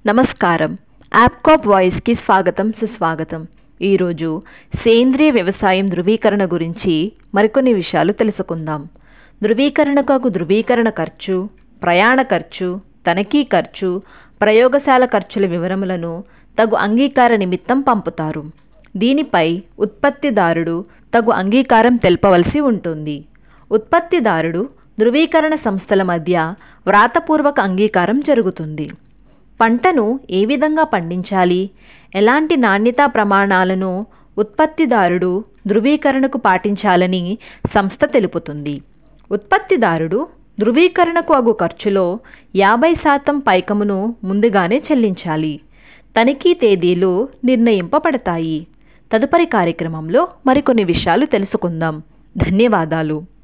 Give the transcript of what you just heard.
నమస్కారం యాప్కాప్ వాయిస్కి స్వాగతం సుస్వాగతం ఈరోజు సేంద్రియ వ్యవసాయం ధృవీకరణ గురించి మరికొన్ని విషయాలు తెలుసుకుందాం ధృవీకరణకు ధృవీకరణ ఖర్చు ప్రయాణ ఖర్చు తనిఖీ ఖర్చు ప్రయోగశాల ఖర్చుల వివరములను తగు అంగీకార నిమిత్తం పంపుతారు దీనిపై ఉత్పత్తిదారుడు తగు అంగీకారం తెలపవలసి ఉంటుంది ఉత్పత్తిదారుడు ధృవీకరణ సంస్థల మధ్య వ్రాతపూర్వక అంగీకారం జరుగుతుంది పంటను ఏ విధంగా పండించాలి ఎలాంటి నాణ్యతా ప్రమాణాలను ఉత్పత్తిదారుడు ధృవీకరణకు పాటించాలని సంస్థ తెలుపుతుంది ఉత్పత్తిదారుడు ధృవీకరణకు అగు ఖర్చులో యాభై శాతం పైకమును ముందుగానే చెల్లించాలి తనిఖీ తేదీలు నిర్ణయింపబడతాయి తదుపరి కార్యక్రమంలో మరికొన్ని విషయాలు తెలుసుకుందాం ధన్యవాదాలు